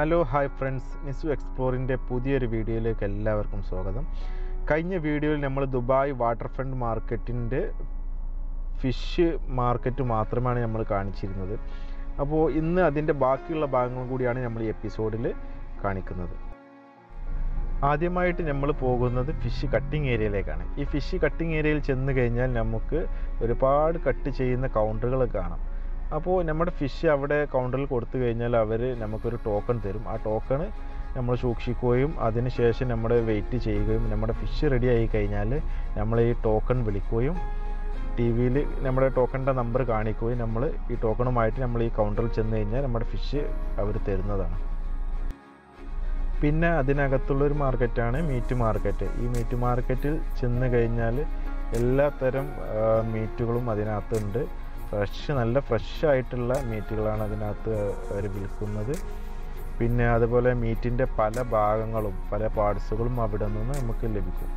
hello hi friends Nisu എക്സ്പ്ലോറിൻ്റെ പുതിയൊരു വീഡിയോയിലേക്ക് എല്ലാവർക്കും സ്വാഗതം കഴിഞ്ഞ വീഡിയോയിൽ നമ്മൾ ദുബായ് വാട്ടർ ഫ്രണ്ട് മാർക്കറ്റിൻ്റെ ഫിഷ് മാർക്കറ്റ് മാത്രമാണ് നമ്മൾ കാണിച്ചിരുന്നത് അപ്പോൾ ഇന്ന് അതിൻ്റെ ബാക്കിയുള്ള ഭാഗങ്ങളും കൂടിയാണ് നമ്മൾ ഈ എപ്പിസോഡിൽ കാണിക്കുന്നത് ആദ്യമായിട്ട് നമ്മൾ പോകുന്നത് ഫിഷ് കട്ടിംഗ് ഏരിയയിലേക്കാണ് ഈ ഫിഷ് കട്ടിംഗ് ഏരിയയിൽ ചെന്ന് കഴിഞ്ഞാൽ നമുക്ക് ഒരുപാട് കട്ട് ചെയ്യുന്ന കൗണ്ടറുകൾ കാണാം അപ്പോൾ നമ്മുടെ ഫിഷ് അവിടെ കൗണ്ടറിൽ കൊടുത്തു കഴിഞ്ഞാൽ അവർ നമുക്കൊരു ടോക്കൺ തരും ആ ടോക്കണ് നമ്മൾ സൂക്ഷിക്കുകയും അതിനുശേഷം നമ്മൾ വെയിറ്റ് ചെയ്യുകയും നമ്മുടെ ഫിഷ് റെഡി ആയി കഴിഞ്ഞാൽ നമ്മൾ ഈ ടോക്കൺ വിളിക്കുകയും ടി വിയിൽ നമ്മുടെ ടോക്കണിൻ്റെ നമ്പർ കാണിക്കുകയും നമ്മൾ ഈ ടോക്കണുമായിട്ട് നമ്മൾ ഈ കൗണ്ടറിൽ ചെന്ന് കഴിഞ്ഞാൽ നമ്മുടെ ഫിഷ് അവർ തരുന്നതാണ് പിന്നെ അതിനകത്തുള്ളൊരു മാർക്കറ്റാണ് മീറ്റ് മാർക്കറ്റ് ഈ മീറ്റ് മാർക്കറ്റിൽ ചെന്ന് കഴിഞ്ഞാൽ എല്ലാ തരം മീറ്റുകളും അതിനകത്തുണ്ട് ഫ്രഷ് നല്ല ഫ്രഷ് ആയിട്ടുള്ള മീറ്റുകളാണ് അതിനകത്ത് അവർ വിൽക്കുന്നത് പിന്നെ അതുപോലെ മീറ്റിൻ്റെ പല ഭാഗങ്ങളും പല പാർട്സുകളും അവിടെ നിന്ന് നമുക്ക് ലഭിക്കും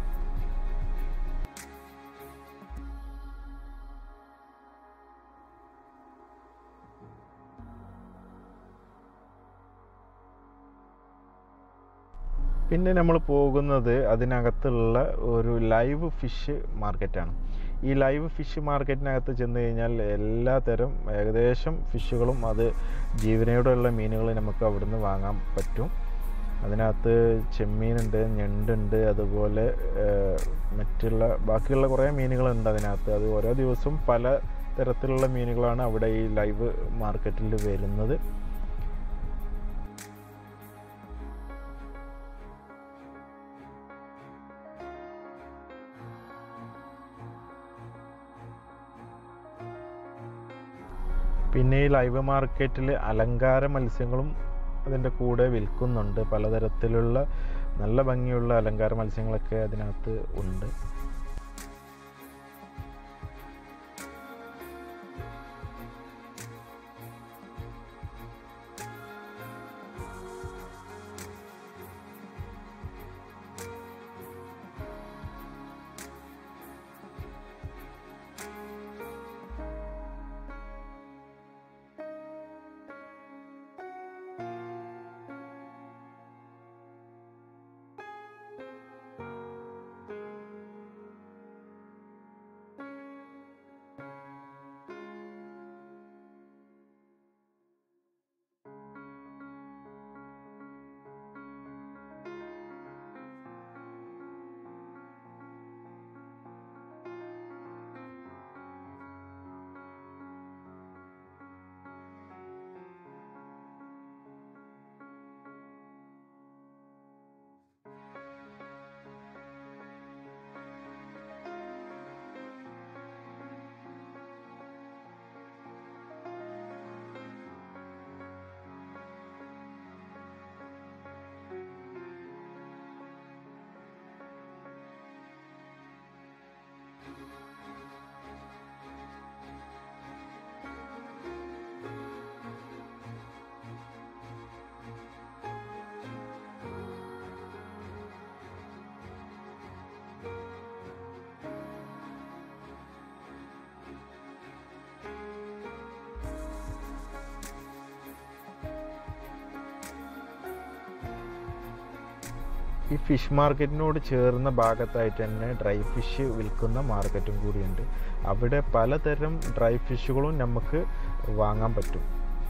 പിന്നെ നമ്മൾ പോകുന്നത് അതിനകത്തുള്ള ഒരു ലൈവ് ഫിഷ് മാർക്കറ്റാണ് ഈ ലൈവ് ഫിഷ് മാർക്കറ്റിനകത്ത് ചെന്ന് കഴിഞ്ഞാൽ എല്ലാ തരം ഏകദേശം ഫിഷുകളും അത് ജീവനയോടെയുള്ള മീനുകൾ നമുക്ക് അവിടുന്ന് വാങ്ങാൻ പറ്റും അതിനകത്ത് ചെമ്മീനുണ്ട് ഞണ്ടുണ്ട് അതുപോലെ മറ്റുള്ള ബാക്കിയുള്ള കുറേ മീനുകളുണ്ട് അതിനകത്ത് അത് ഓരോ ദിവസവും പല തരത്തിലുള്ള മീനുകളാണ് അവിടെ ഈ ലൈവ് മാർക്കറ്റിൽ വരുന്നത് പിന്നെ ഈ ലൈവ് മാർക്കറ്റിൽ അലങ്കാര മത്സ്യങ്ങളും അതിൻ്റെ കൂടെ വിൽക്കുന്നുണ്ട് പലതരത്തിലുള്ള നല്ല ഭംഗിയുള്ള അലങ്കാര മത്സ്യങ്ങളൊക്കെ അതിനകത്ത് ഉണ്ട് ഈ ഫിഷ് മാർക്കറ്റിനോട് ചേർന്ന ഭാഗത്തായിട്ട് തന്നെ ഡ്രൈ ഫിഷ് വിൽക്കുന്ന മാർക്കറ്റും കൂടിയുണ്ട് അവിടെ പലതരം ഡ്രൈ ഫിഷുകളും നമുക്ക് വാങ്ങാൻ പറ്റും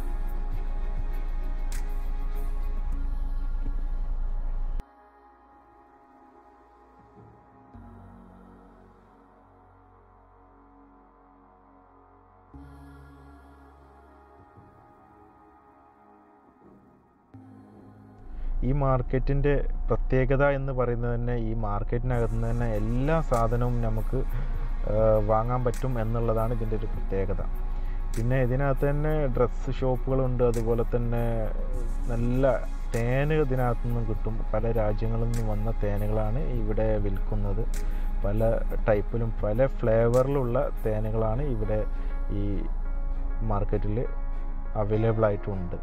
ഈ മാർക്കറ്റിൻ്റെ പ്രത്യേകത എന്ന് പറയുന്നത് തന്നെ ഈ മാർക്കറ്റിനകത്ത് നിന്ന് തന്നെ എല്ലാ സാധനവും നമുക്ക് വാങ്ങാൻ പറ്റും എന്നുള്ളതാണ് ഇതിൻ്റെ ഒരു പ്രത്യേകത പിന്നെ ഇതിനകത്ത് തന്നെ ഡ്രസ്സ് ഷോപ്പുകളുണ്ട് അതുപോലെ തന്നെ നല്ല തേന് ഇതിനകത്തു നിന്നും കിട്ടും പല രാജ്യങ്ങളിൽ നിന്നും വന്ന തേനുകളാണ് ഇവിടെ വിൽക്കുന്നത് പല ടൈപ്പിലും പല ഫ്ലേവറിലുള്ള തേനുകളാണ് ഇവിടെ ഈ മാർക്കറ്റിൽ അവൈലബിൾ ആയിട്ടുണ്ട്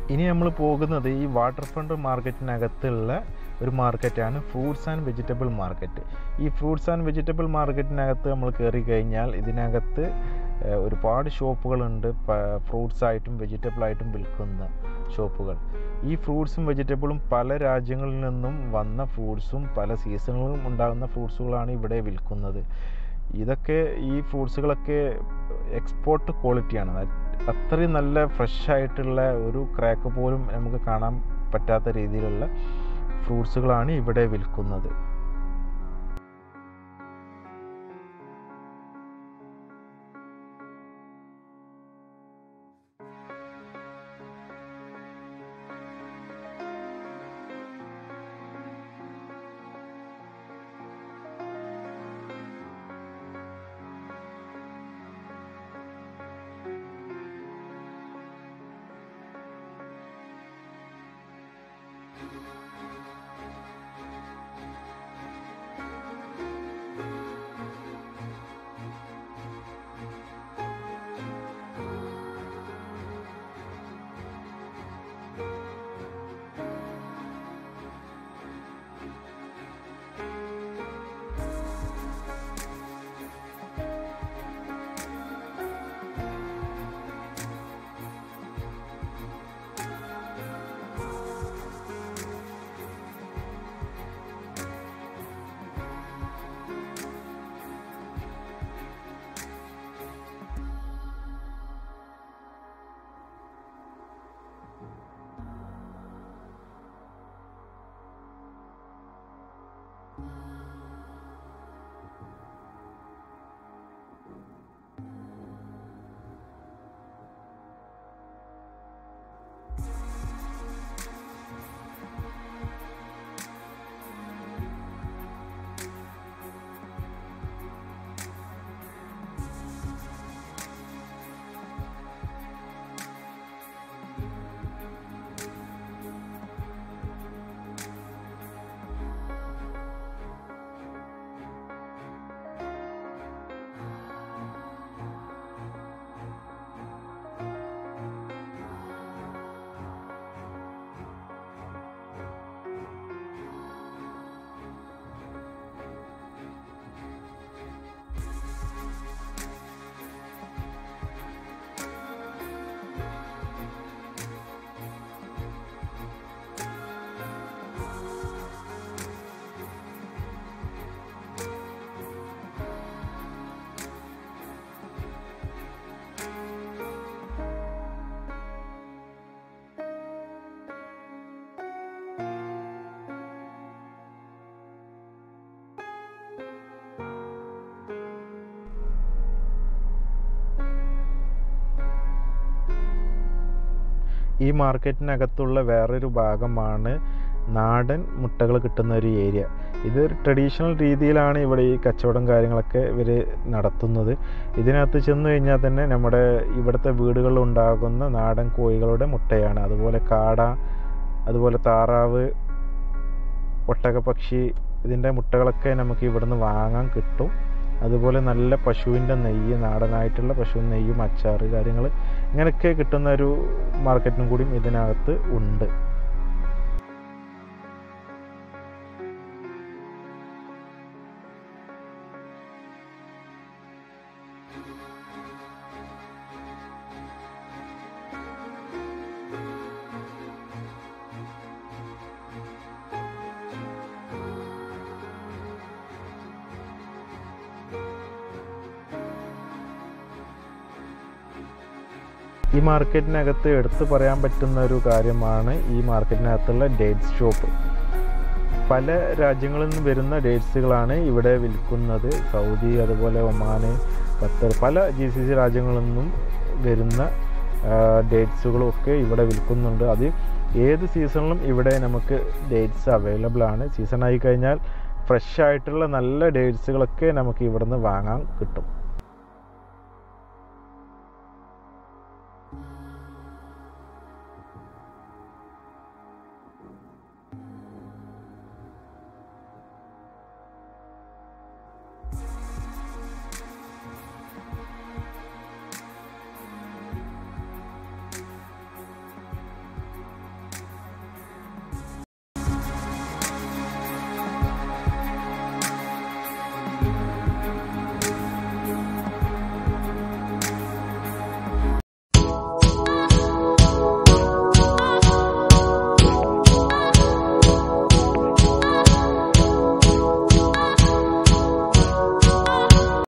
ഇനി നമ്മൾ പോകുന്നത് ഈ വാട്ടർ ഫ്രണ്ട് മാർക്കറ്റിനകത്തുള്ള ഒരു മാർക്കറ്റാണ് ഫ്രൂട്ട്സ് ആൻഡ് വെജിറ്റബിൾ മാർക്കറ്റ് ഈ ഫ്രൂട്ട്സ് ആൻഡ് വെജിറ്റബിൾ മാർക്കറ്റിനകത്ത് നമ്മൾ കയറി കഴിഞ്ഞാൽ ഇതിനകത്ത് ഏഹ്, ഒരുപാട് ഷോപ്പുകളുണ്ട് ഫ്രൂട്ട്സ് ആയിട്ടും വെജിറ്റബിൾ ആയിട്ടും വിൽക്കുന്ന ഷോപ്പുകൾ ഈ ഫ്രൂട്ട്സും വെജിറ്റബിളും പല രാജ്യങ്ങളിൽ നിന്നും വന്ന ഫ്രൂട്ട്സും പല സീസണിലും ഉണ്ടാകുന്ന ഫ്രൂട്ട്സുകളാണ് ഇവിടെ വിൽക്കുന്നത് ഇതൊക്കെ ഈ ഫ്രൂട്ട്സുകളൊക്കെ എക്സ്പോർട്ട് ക്വാളിറ്റിയാണ് അത് അത്രയും നല്ല ഫ്രഷ് ആയിട്ടുള്ള ഒരു ക്രാക്ക് പോലും നമുക്ക് കാണാൻ പറ്റാത്ത രീതിയിലുള്ള ഫ്രൂട്ട്സുകളാണ് ഇവിടെ വിൽക്കുന്നത് ഈ മാർക്കറ്റിനകത്തുള്ള വേറൊരു ഭാഗമാണ് നാടൻ മുട്ടകൾ കിട്ടുന്ന ഒരു ഏരിയ ഇത് ട്രഡീഷണൽ രീതിയിലാണ് ഇവിടെ ഈ കച്ചവടം കാര്യങ്ങളൊക്കെ ഇവർ നടത്തുന്നത് ഇതിനകത്ത് ചെന്ന് കഴിഞ്ഞാൽ തന്നെ നമ്മുടെ ഇവിടുത്തെ വീടുകളിൽ ഉണ്ടാകുന്ന നാടൻ കോഴികളുടെ മുട്ടയാണ് അതുപോലെ കാട അതുപോലെ താറാവ് ഒട്ടകപ്പക്ഷി ഇതിൻ്റെ മുട്ടകളൊക്കെ നമുക്ക് ഇവിടുന്ന് വാങ്ങാൻ കിട്ടും അതുപോലെ നല്ല പശുവിൻ്റെ നെയ്യ് നാടനായിട്ടുള്ള പശു നെയ്യും അച്ചാറ് കാര്യങ്ങൾ ഇങ്ങനെയൊക്കെ കിട്ടുന്ന ഒരു മാർക്കറ്റും കൂടിയും ഇതിനകത്ത് ഉണ്ട് ഈ മാർക്കറ്റിനകത്ത് എടുത്തു പറയാൻ പറ്റുന്ന ഒരു കാര്യമാണ് ഈ മാർക്കറ്റിനകത്തുള്ള ഡേറ്റ്സ് ഷോപ്പ് പല രാജ്യങ്ങളിൽ നിന്ന് വരുന്ന ഡേറ്റ്സുകളാണ് ഇവിടെ വിൽക്കുന്നത് സൗദി അതുപോലെ ഒമാന് ഖത്തർ പല ജി സി സി രാജ്യങ്ങളിൽ നിന്നും വരുന്ന ഡേറ്റ്സുകളും ഒക്കെ ഇവിടെ വിൽക്കുന്നുണ്ട് അത് ഏത് സീസണിലും ഇവിടെ നമുക്ക് ഡേറ്റ്സ് അവൈലബിൾ ആണ് സീസൺ ആയി കഴിഞ്ഞാൽ ഫ്രഷ് ആയിട്ടുള്ള നല്ല ഡേറ്റ്സുകളൊക്കെ നമുക്ക് ഇവിടുന്ന് വാങ്ങാൻ കിട്ടും